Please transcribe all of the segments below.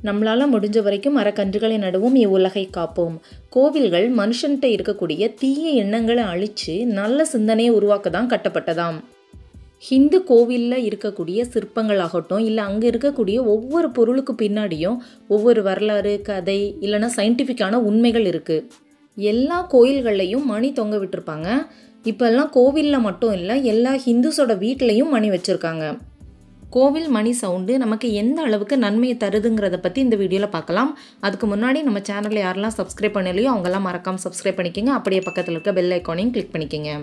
நம்மளால் முடிஞ்ச வரைக்கும் மரக்கன்றுகளை நடுவோம் இவ்வுலகை காப்போம் கோவில்கள் மனுஷன்கிட்ட இருக்கக்கூடிய தீய எண்ணங்களை அழித்து நல்ல சிந்தனையை உருவாக்க தான் கட்டப்பட்டதாம் ஹிந்து கோவிலில் இருக்கக்கூடிய சிற்பங்களாகட்டும் இல்லை அங்கே இருக்கக்கூடிய ஒவ்வொரு பொருளுக்கு பின்னாடியும் ஒவ்வொரு வரலாறு கதை இல்லைன்னா சயின்டிஃபிக்கான உண்மைகள் இருக்குது எல்லா கோயில்கள்லையும் மணி தொங்க விட்டுருப்பாங்க இப்போல்லாம் கோவிலில் மட்டும் இல்லை எல்லா ஹிந்துஸோட வீட்லேயும் மணி வச்சுருக்காங்க கோவில் மணி சவுண்டு நமக்கு எந்த அளவுக்கு நன்மையை தருதுங்கிறத பற்றி இந்த வீடியோவில் பார்க்கலாம் அதுக்கு முன்னாடி நம்ம சேனலில் யாரெல்லாம் சப்ஸ்கிரைப் பண்ணலையோ அவங்கெல்லாம் மறக்காமல் சப்ஸ்கிரைப் பண்ணிக்கோங்க அப்படியே பக்கத்தில் இருக்க பெல் ஐக்கானையும் கிளிக் பண்ணிக்கோங்க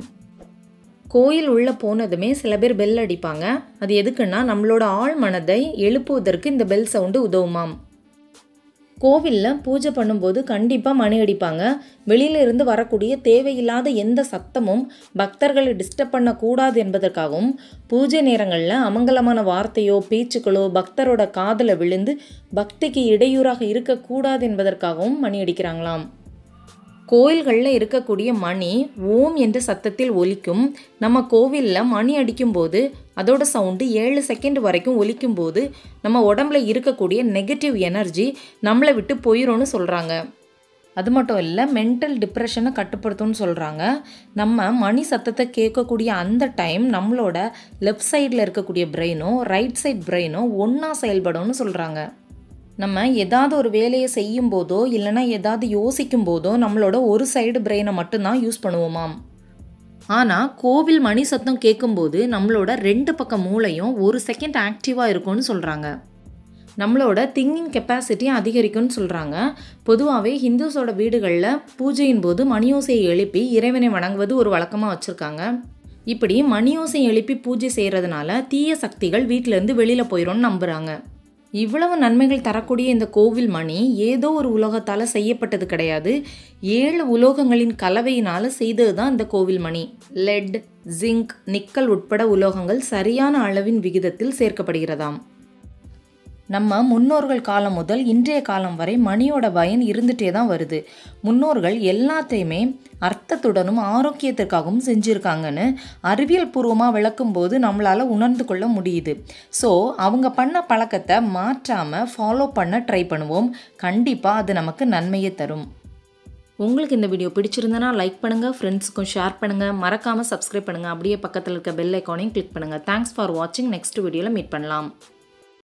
கோயில் உள்ளே போனதுமே சில பேர் பெல் அடிப்பாங்க அது எதுக்குன்னா நம்மளோட ஆழ் மனதை எழுப்புவதற்கு இந்த பெல் சவுண்டு உதவுமாம் கோவிலில் பூஜை பண்ணும்போது கண்டிப்பாக மணி அடிப்பாங்க வெளியில இருந்து வரக்கூடிய தேவையில்லாத எந்த சத்தமும் பக்தர்களை டிஸ்டர்ப் பண்ணக்கூடாது என்பதற்காகவும் பூஜை நேரங்களில் அமங்கலமான வார்த்தையோ பேச்சுக்களோ பக்தரோட காதில் விழுந்து பக்திக்கு இடையூறாக இருக்கக்கூடாது என்பதற்காகவும் மணி அடிக்கிறாங்களாம் கோயில்களில் இருக்கக்கூடிய மணி ஓம் என்ற சத்தத்தில் ஒலிக்கும் நம்ம கோவிலில் மணி அடிக்கும்போது அதோட சவுண்டு ஏழு செகண்ட் வரைக்கும் ஒலிக்கும்போது நம்ம உடம்புல இருக்கக்கூடிய நெகட்டிவ் எனர்ஜி நம்மளை விட்டு போயிடும்னு சொல்கிறாங்க அது மட்டும் இல்லை மென்டல் டிப்ரெஷனை கட்டுப்படுத்தும்னு சொல்கிறாங்க நம்ம மணி சத்தத்தை கேட்கக்கூடிய அந்த டைம் நம்மளோட லெஃப்ட் சைடில் இருக்கக்கூடிய பிரெயினோ ரைட் சைட் பிரெயினோ ஒன்றா செயல்படும்னு சொல்கிறாங்க நம்ம ஏதாவது ஒரு வேலையை செய்யும் போதோ இல்லைன்னா ஏதாவது யோசிக்கும் போதோ நம்மளோட ஒரு சைடு பிரெயினை மட்டும்தான் யூஸ் பண்ணுவோமாம் ஆனால் கோவில் மணி சத்தம் கேட்கும்போது நம்மளோட ரெண்டு பக்கம் மூளையும் ஒரு செகண்ட் ஆக்டிவாக இருக்கும்னு சொல்கிறாங்க நம்மளோட திங்கிங் கெப்பாசிட்டி அதிகரிக்கும்னு சொல்கிறாங்க பொதுவாகவே ஹிந்துஸோட வீடுகளில் பூஜையின் போது மணியோசையை எழுப்பி இறைவனை வணங்குவது ஒரு வழக்கமாக வச்சுருக்காங்க இப்படி மணியோசை எழுப்பி பூஜை செய்கிறதுனால தீய சக்திகள் வீட்டிலேருந்து வெளியில் போயிடும்னு நம்புகிறாங்க இவ்வளவு நன்மைகள் தரக்கூடிய இந்த கோவில் மணி ஏதோ ஒரு உலோகத்தால் செய்யப்பட்டது கிடையாது ஏழு உலோகங்களின் கலவையினால் செய்தது தான் இந்த கோவில் மணி லெட் ஜிங்க் நிக்கல் உட்பட உலோகங்கள் சரியான அளவின் விகிதத்தில் சேர்க்கப்படுகிறதாம் நம்ம முன்னோர்கள் காலம் முதல் இன்றைய காலம் வரை மணியோட பயன் இருந்துகிட்டே தான் வருது முன்னோர்கள் எல்லாத்தையுமே அர்த்தத்துடனும் ஆரோக்கியத்திற்காகவும் செஞ்சுருக்காங்கன்னு அறிவியல் பூர்வமாக விளக்கும்போது நம்மளால் உணர்ந்து கொள்ள முடியுது ஸோ அவங்க பண்ண பழக்கத்தை மாற்றாமல் ஃபாலோ பண்ண ட்ரை பண்ணுவோம் கண்டிப்பாக அது நமக்கு நன்மையை தரும் உங்களுக்கு இந்த வீடியோ பிடிச்சிருந்தனா லைக் பண்ணுங்கள் ஃப்ரெண்ட்ஸுக்கும் ஷேர் பண்ணுங்கள் மறக்காமல் சப்ஸ்கிரைப் பண்ணுங்கள் அப்படியே பக்கத்தில் இருக்க பெல் ஐக்கானையும் கிளிக் பண்ணுங்கள் தேங்க்ஸ் ஃபார் வாட்சிங் நெக்ஸ்ட் வீடியோவில் மீட் பண்ணலாம்